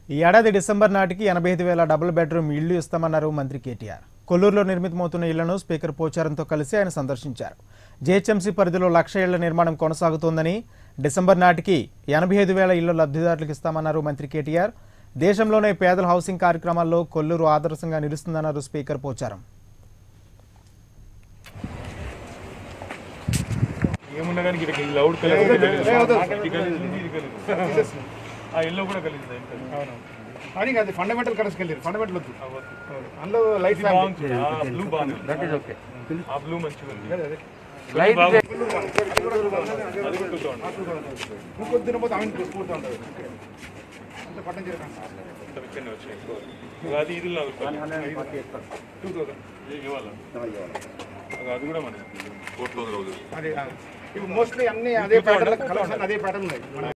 ఈ ఏడాది డిసెంబర్ నాటికి ఎనభై ఐదు వేల డబుల్ బెడ్రూమ్ ఇళ్లు ఇస్తామన్నారు మంత్రి కేటీఆర్ కొల్లూరులో నిర్మితమవుతున్న ఇళ్లను స్పీకర్ పోచారంతో కలిసి ఆయన సందర్శించారు జేహెచ్ఎంసీ పరిధిలో లక్ష ఇళ్ల నిర్మాణం కొనసాగుతోందని డిసెంబర్ నాటికి ఎనభై ఐదు వేల ఇళ్ల లబ్ధిదారులకు ఇస్తామన్నారు మంత్రి కేటీఆర్ దేశంలోనే పేదల హౌసింగ్ కార్యక్రమాల్లో కొల్లూరు ఆదర్శంగా నిలుస్తుందన్నారు స్పీకర్ పోచారం ఏమున్నా కానీ ఇక్కడ లౌడ్ కలర్ ఇది కలిసి ఉంది, ఇది కలిసి ఉంది. ఆ ఎల్లో కూడా కలిసి కానీ అది ఫండమెంటల్ కలర్స్కి వెళ్ళారు ఫండమెంటల్ వద్దు అందులో లైట్ బాగుంది ఆ బ్లూ బాగుంది దట్ ఈస్ ఓకే ఆ బ్లూ మంచిగా ఉంది లైట్ అది కూడా చూద్దాం. ఇంకొద్దిన పోతే ఆమె కూర్తూ ఉంటుంది అంత పట్టం చేయడం మొత్తం ఇక్కడనే వచ్చాయి ఎక్కువ. అది ఇది లాగా టూ థౌసండ్ ఇవ్వాలి అది కూడా మనకి ఫోర్ థౌసండ్ అవుతుంది అదే ఇప్పుడు మోస్ట్లీ అన్ని అదే ప్యాటర్న్ కలర్స్ అదే ప్యాటర్న్ ఉన్నాయి మన